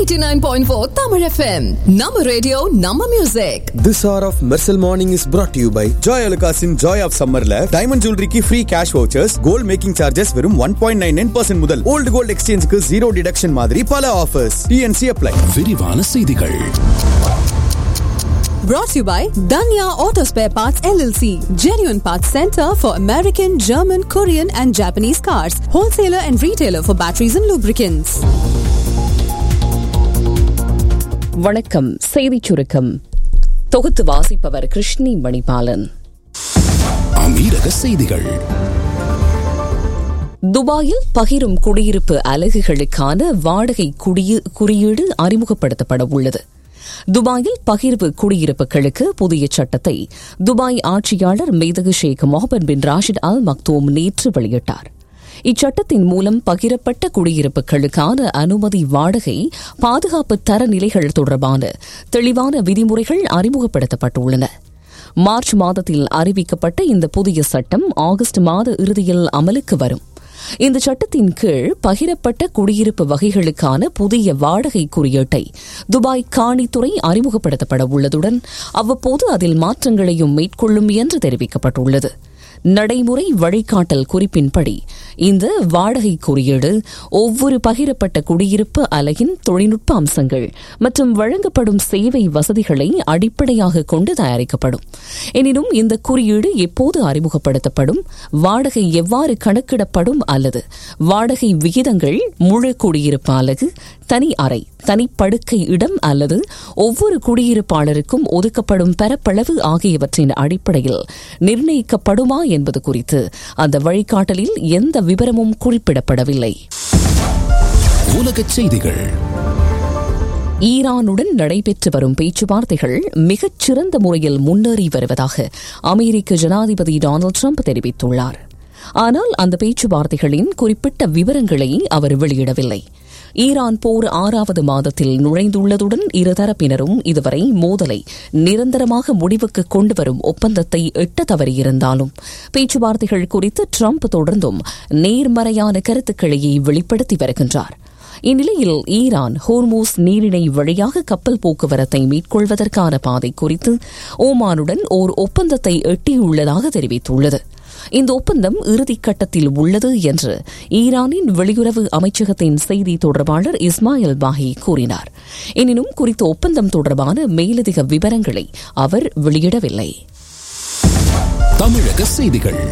89.4 Tamil FM. Nama radio, Nama music. This hour of Mersal Morning is brought to you by Joy Alukasin Joy of Summerல diamond ஜுவல்லரிக்கு free cash vouchers gold making charges வெறும் one point nine nine percent முதல் old gold எக்ஸ்சேஞ்சுக்கு zero deduction மாதிரி பல offers DNC apply விரிவான செய்திகள் Brought to you by Danya Auto Spare Parts LLC. Genuine Parts Center for American, German, Korean and Japanese cars. Wholesaler and retailer for batteries and lubricants. வணக்கம் செய்திச் சுருக்கம் தொகுத்து வாசிப்பவர் கிருஷ்ணி மணிபாலன் அமீரக செய்திகள் துபாயில் பகிரும் குடியிருப்பு அலகுகளுக்கான வாடகை குடியி- குறியீடு அறிமுகப்படுத்தப்பட உள்ளது துபாயில் பகிர்வு குடியிருப்புகளுக்கு புதிய சட்டத்தை துபாய் ஆட்சியாளர் மேதகு ஷேக் முகமது பின் ராஷித் அல் மக்தூம் நேற்று வெளியிட்டார் இச்சட்டத்தின் மூலம் பகிரப்பட்ட குடியிருப்புகளுக்கான அனுமதி வாடகை பாதுகாப்பு தரநிலைகள் தொடர்பான தெளிவான விதிமுறைகள் அறிமுகப்படுத்தப்பட்டுள்ளன மார்ச் மாதத்தில் அறிவிக்கப்பட்ட இந்த புதிய சட்டம் ஆகஸ்ட் மாத இறுதியில் அமலுக்கு வரும் இந்த சட்டத்தின் கீழ் பகிரப்பட்ட குடியிருப்பு வகைகளுக்கான புதிய வாடகை குறியீட்டை துபாய் காணித்துறை அறிமுகப்படுத்தப்பட உள்ளதுடன் அவ்வப்போது அதில் மாற்றங்களையும் மேற்கொள்ளும் என்று தெரிவிக்கப்பட்டுள்ளது நடைமுறை வழிகாட்டல் குறிப்பின்படி இந்த வாடகை குறியீடு ஒவ்வொரு பகிரப்பட்ட குடியிருப்பு அலகின் தொழில்நுட்ப அம்சங்கள் மற்றும் வழங்கப்படும் சேவை வசதிகளை அடிப்படையாக கொண்டு தயாரிக்கப்படும் எனினும் இந்த குறியீடு எப்போது அறிமுகப்படுத்தப்படும் வாடகை எவ்வாறு கணக்கிடப்படும் அல்லது வாடகை விகிதங்கள் முழு குடியிருப்பு அலகு தனி அறை தனி படுக்கை இடம் அல்லது ஒவ்வொரு குடியிருப்பாளருக்கும் ஒதுக்கப்படும் பரப்பளவு ஆகியவற்றின் அடிப்படையில் நிர்ணயிக்கப்படுமா என்பது குறித்து அந்த வழிகாட்டலில் எந்த விவரமும் குறிப்பிடப்படவில்லை உலகச் செய்திகள் ஈரானுடன் நடைபெற்று வரும் பேச்சுவார்த்தைகள் மிகச் சிறந்த முறையில் முன்னேறி வருவதாக அமெரிக்க ஜனாதிபதி டொனால்டு ட்ரம்ப் தெரிவித்துள்ளார் ஆனால் அந்த பேச்சுவார்த்தைகளின் குறிப்பிட்ட விவரங்களை அவர் வெளியிடவில்லை ஈரான் போர் ஆறாவது மாதத்தில் நுழைந்துள்ளதுடன் இருதரப்பினரும் இதுவரை மோதலை நிரந்தரமாக முடிவுக்கு கொண்டுவரும் ஒப்பந்தத்தை எட்ட தவறியிருந்தாலும் பேச்சுவார்த்தைகள் குறித்து ட்ரம்ப் தொடர்ந்தும் நேர்மறையான கருத்துக்களையே வெளிப்படுத்தி வருகின்றார் இந்நிலையில் ஈரான் ஹோர்மூஸ் நீரிணை வழியாக கப்பல் போக்குவரத்தை மேற்கொள்வதற்கான பாதை குறித்து ஓமானுடன் ஓர் ஒப்பந்தத்தை எட்டியுள்ளதாக தெரிவித்துள்ளது இந்த ஒப்பந்தம் இறுதிக்கட்டத்தில் உள்ளது என்று ஈரானின் வெளியுறவு அமைச்சகத்தின் செய்தி தொடர்பாளர் இஸ்மாயில் பாஹி கூறினார் எனினும் குறித்த ஒப்பந்தம் தொடர்பான மேலதிக விவரங்களை அவர் வெளியிடவில்லை தமிழக செய்திகள்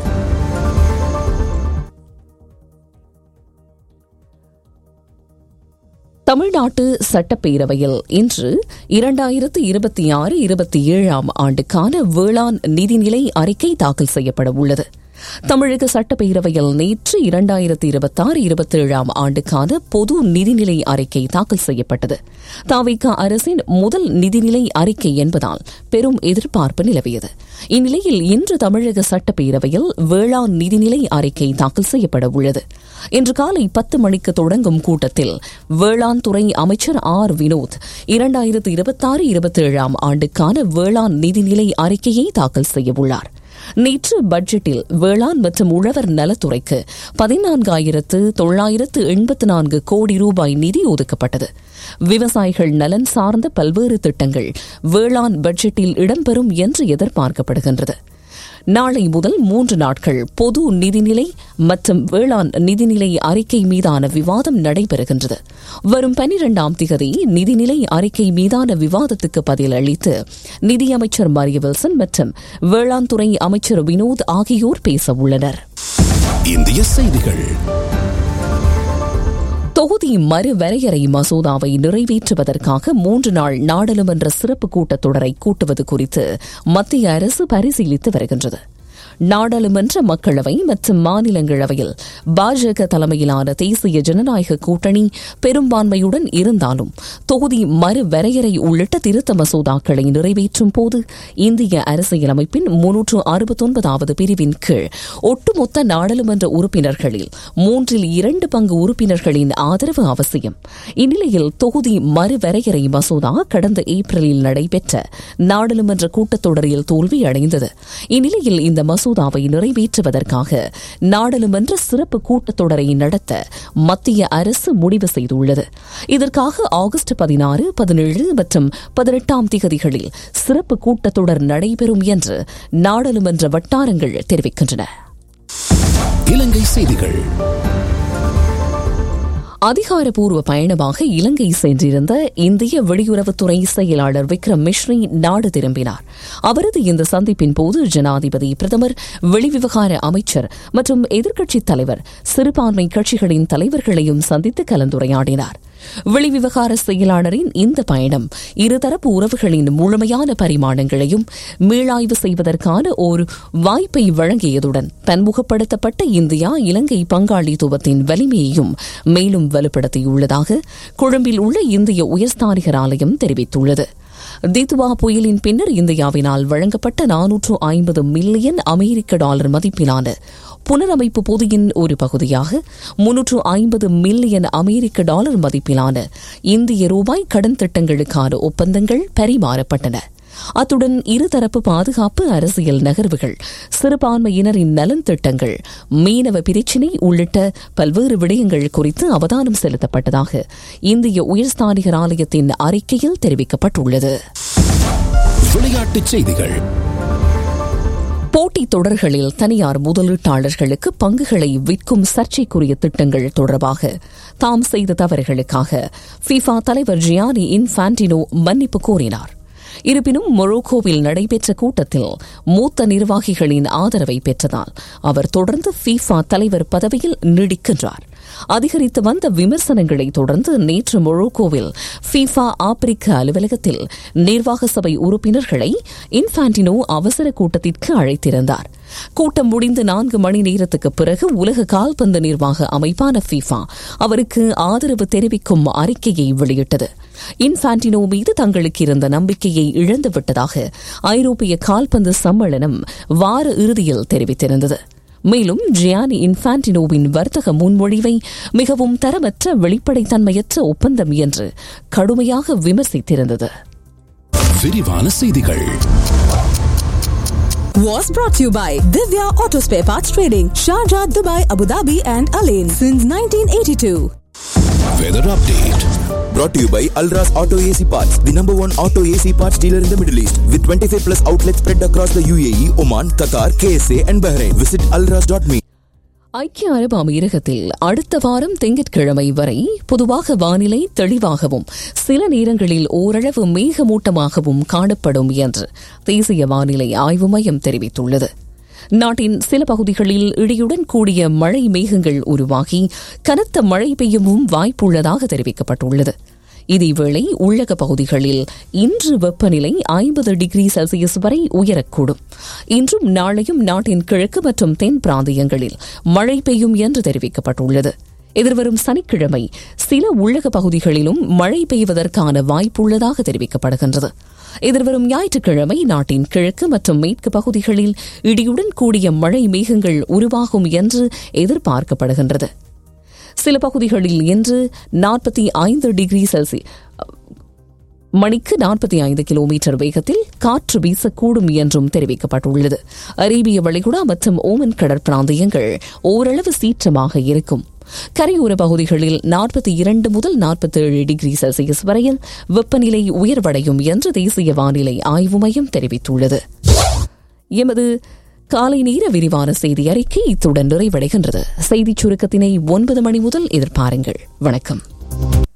தமிழ்நாட்டு சட்டப்பேரவையில் இன்று இரண்டாயிரத்து இருபத்தி ஆறு இருபத்தி ஏழாம் ஆண்டுக்கான வேளாண் நிதிநிலை அறிக்கை தாக்கல் செய்யப்பட உள்ளது தமிழக சட்டப்பேரவையில் நேற்று இரண்டாயிரத்து இருபத்தாறு இருபத்தேழாம் ஆண்டுக்கான பொது நிதிநிலை அறிக்கை தாக்கல் செய்யப்பட்டது தாவிக அரசின் முதல் நிதிநிலை அறிக்கை என்பதால் பெரும் எதிர்பார்ப்பு நிலவியது இந்நிலையில் இன்று தமிழக சட்டப்பேரவையில் வேளாண் நிதிநிலை அறிக்கை தாக்கல் செய்யப்பட உள்ளது இன்று காலை பத்து மணிக்கு தொடங்கும் கூட்டத்தில் வேளாண் துறை அமைச்சர் ஆர் வினோத் இரண்டாயிரத்து இருபத்தாறு இருபத்தேழாம் ஆண்டுக்கான வேளாண் நிதிநிலை அறிக்கையை தாக்கல் செய்யவுள்ளார் நேற்று பட்ஜெட்டில் வேளாண் மற்றும் உழவர் நலத்துறைக்கு பதினான்காயிரத்து தொள்ளாயிரத்து எண்பத்து நான்கு கோடி ரூபாய் நிதி ஒதுக்கப்பட்டது விவசாயிகள் நலன் சார்ந்த பல்வேறு திட்டங்கள் வேளாண் பட்ஜெட்டில் இடம்பெறும் என்று எதிர்பார்க்கப்படுகின்றது நாளை முதல் மூன்று நாட்கள் பொது நிதிநிலை மற்றும் வேளாண் நிதிநிலை அறிக்கை மீதான விவாதம் நடைபெறுகின்றது வரும் பனிரெண்டாம் திகதி நிதிநிலை அறிக்கை மீதான விவாதத்துக்கு பதில் அளித்து நிதியமைச்சர் மரிய வில்சன் மற்றும் வேளாண் துறை அமைச்சர் வினோத் ஆகியோர் பேச உள்ளனர் இந்திய செய்திகள் தொகுதி மறுவரையறை மசோதாவை நிறைவேற்றுவதற்காக மூன்று நாள் நாடாளுமன்ற சிறப்பு கூட்டத்தொடரை கூட்டுவது குறித்து மத்திய அரசு பரிசீலித்து வருகின்றது நாடாளுமன்ற மக்களவை மற்றும் மாநிலங்களவையில் பாஜக தலைமையிலான தேசிய ஜனநாயக கூட்டணி பெரும்பான்மையுடன் இருந்தாலும் தொகுதி மறுவரையறை உள்ளிட்ட திருத்த மசோதாக்களை நிறைவேற்றும் போது இந்திய அரசியலமைப்பின் முன்னூற்று அறுபத்தொன்பதாவது பிரிவின் கீழ் ஒட்டுமொத்த நாடாளுமன்ற உறுப்பினர்களில் மூன்றில் இரண்டு பங்கு உறுப்பினர்களின் ஆதரவு அவசியம் இந்நிலையில் தொகுதி மறுவரையறை மசோதா கடந்த ஏப்ரலில் நடைபெற்ற நாடாளுமன்ற கூட்டத்தொடரில் தோல்வியடைந்தது இந்நிலையில் இந்த மசோதா மசோதாவை நிறைவேற்றுவதற்காக நாடாளுமன்ற சிறப்பு கூட்டத்தொடரை நடத்த மத்திய அரசு முடிவு செய்துள்ளது இதற்காக ஆகஸ்ட் பதினாறு பதினேழு மற்றும் பதினெட்டாம் திகதிகளில் சிறப்பு கூட்டத்தொடர் நடைபெறும் என்று நாடாளுமன்ற வட்டாரங்கள் தெரிவிக்கின்றன இலங்கை செய்திகள் அதிகாரப்பூர்வ பயணமாக இலங்கை சென்றிருந்த இந்திய வெளியுறவுத்துறை செயலாளர் விக்ரம் மிஸ்ரி நாடு திரும்பினார் அவரது இந்த சந்திப்பின் போது ஜனாதிபதி பிரதமர் வெளிவிவகார அமைச்சர் மற்றும் எதிர்க்கட்சித் தலைவர் சிறுபான்மை கட்சிகளின் தலைவர்களையும் சந்தித்து கலந்துரையாடினார் வெளிவிவகார செயலாளரின் இந்த பயணம் இருதரப்பு உறவுகளின் முழுமையான பரிமாணங்களையும் மீளாய்வு செய்வதற்கான ஒரு வாய்ப்பை வழங்கியதுடன் பன்முகப்படுத்தப்பட்ட இந்தியா இலங்கை பங்காளித்துவத்தின் வலிமையையும் மேலும் வலுப்படுத்தியுள்ளதாக கொழும்பில் உள்ள இந்திய உயர்ஸ்தானிகர் ஆலயம் தெரிவித்துள்ளது தித்வா புயலின் பின்னர் இந்தியாவினால் வழங்கப்பட்ட நானூற்று ஐம்பது மில்லியன் அமெரிக்க டாலர் மதிப்பிலான புனரமைப்பு பொதியின் ஒரு பகுதியாக முன்னூற்று ஐம்பது மில்லியன் அமெரிக்க டாலர் மதிப்பிலான இந்திய ரூபாய் கடன் திட்டங்களுக்கான ஒப்பந்தங்கள் பரிமாறப்பட்டன அத்துடன் இருதரப்பு பாதுகாப்பு அரசியல் நகர்வுகள் சிறுபான்மையினரின் நலன் திட்டங்கள் மீனவ பிரச்சினை உள்ளிட்ட பல்வேறு விடயங்கள் குறித்து அவதானம் செலுத்தப்பட்டதாக இந்திய உயர்ஸ்தானிகர் ஆலயத்தின் அறிக்கையில் தெரிவிக்கப்பட்டுள்ளது விளையாட்டுச் செய்திகள் போட்டித் தொடர்களில் தனியார் முதலீட்டாளர்களுக்கு பங்குகளை விற்கும் சர்ச்சைக்குரிய திட்டங்கள் தொடர்பாக தாம் செய்த தவறுகளுக்காக ஃபிஃபா தலைவர் ஜியானி இன்ஃபான்டினோ மன்னிப்பு கோரினார் இருப்பினும் மொரோக்கோவில் நடைபெற்ற கூட்டத்தில் மூத்த நிர்வாகிகளின் ஆதரவை பெற்றதால் அவர் தொடர்ந்து ஃபீஃபா தலைவர் பதவியில் நீடிக்கின்றார் அதிகரித்து வந்த விமர்சனங்களை தொடர்ந்து நேற்று மொரோக்கோவில் ஃபீஃபா ஆப்பிரிக்க அலுவலகத்தில் நிர்வாக சபை உறுப்பினர்களை இன்ஃபான்டினோ அவசர கூட்டத்திற்கு அழைத்திருந்தார் கூட்டம் முடிந்து நான்கு மணி நேரத்துக்கு பிறகு உலக கால்பந்து நிர்வாக அமைப்பான ஃபீஃபா அவருக்கு ஆதரவு தெரிவிக்கும் அறிக்கையை வெளியிட்டது இன்ஃபான்டினோ மீது தங்களுக்கு இருந்த நம்பிக்கையை இழந்துவிட்டதாக ஐரோப்பிய கால்பந்து சம்மேளனம் வார இறுதியில் தெரிவித்திருந்தது மேலும் ஜியானி இன்ஃபான்டினோவின் வர்த்தக முன்மொழிவை மிகவும் தரமற்ற வெளிப்படைத்தன்மையற்ற ஒப்பந்தம் என்று கடுமையாக விமர்சித்திருந்தது விரிவான செய்திகள் Was brought to you by Divya Auto Spare Parts Trading, Sharjah, Dubai, Abu Dhabi, and Alain since 1982. Weather update Brought to you by Alras Auto AC Parts, the number one auto AC parts dealer in the Middle East, with 25 plus outlets spread across the UAE, Oman, Qatar, KSA, and Bahrain. Visit alras.me. ஐக்கிய அரபு அமீரகத்தில் அடுத்த வாரம் திங்கட்கிழமை வரை பொதுவாக வானிலை தெளிவாகவும் சில நேரங்களில் ஓரளவு மேகமூட்டமாகவும் காணப்படும் என்று தேசிய வானிலை ஆய்வு மையம் தெரிவித்துள்ளது நாட்டின் சில பகுதிகளில் இடியுடன் கூடிய மழை மேகங்கள் உருவாகி கனத்த மழை பெய்யவும் வாய்ப்புள்ளதாக தெரிவிக்கப்பட்டுள்ளது இதேவேளை உள்ளக பகுதிகளில் இன்று வெப்பநிலை ஐம்பது டிகிரி செல்சியஸ் வரை உயரக்கூடும் இன்றும் நாளையும் நாட்டின் கிழக்கு மற்றும் தென் பிராந்தியங்களில் மழை பெய்யும் என்று தெரிவிக்கப்பட்டுள்ளது எதிர்வரும் சனிக்கிழமை சில உள்ளக பகுதிகளிலும் மழை பெய்வதற்கான வாய்ப்புள்ளதாக தெரிவிக்கப்படுகின்றது எதிர்வரும் ஞாயிற்றுக்கிழமை நாட்டின் கிழக்கு மற்றும் மேற்கு பகுதிகளில் இடியுடன் கூடிய மழை மேகங்கள் உருவாகும் என்று எதிர்பார்க்கப்படுகின்றது சில பகுதிகளில் இன்று நாற்பத்தி ஐந்து டிகிரி செல்சி மணிக்கு நாற்பத்தி ஐந்து கிலோமீட்டர் வேகத்தில் காற்று வீசக்கூடும் என்றும் தெரிவிக்கப்பட்டுள்ளது அரேபிய வளைகுடா மற்றும் ஓமன் கடற்பிராந்தியங்கள் ஓரளவு சீற்றமாக இருக்கும் கரையோர பகுதிகளில் நாற்பத்தி இரண்டு முதல் நாற்பத்தேழு டிகிரி செல்சியஸ் வரையில் வெப்பநிலை உயர்வடையும் என்று தேசிய வானிலை ஆய்வு மையம் தெரிவித்துள்ளது எமது காலை நேர விரிவான செய்தி அறிக்கை இத்துடன் நிறைவடைகின்றது செய்திச் சுருக்கத்தினை ஒன்பது மணி முதல் எதிர்பாருங்கள் வணக்கம்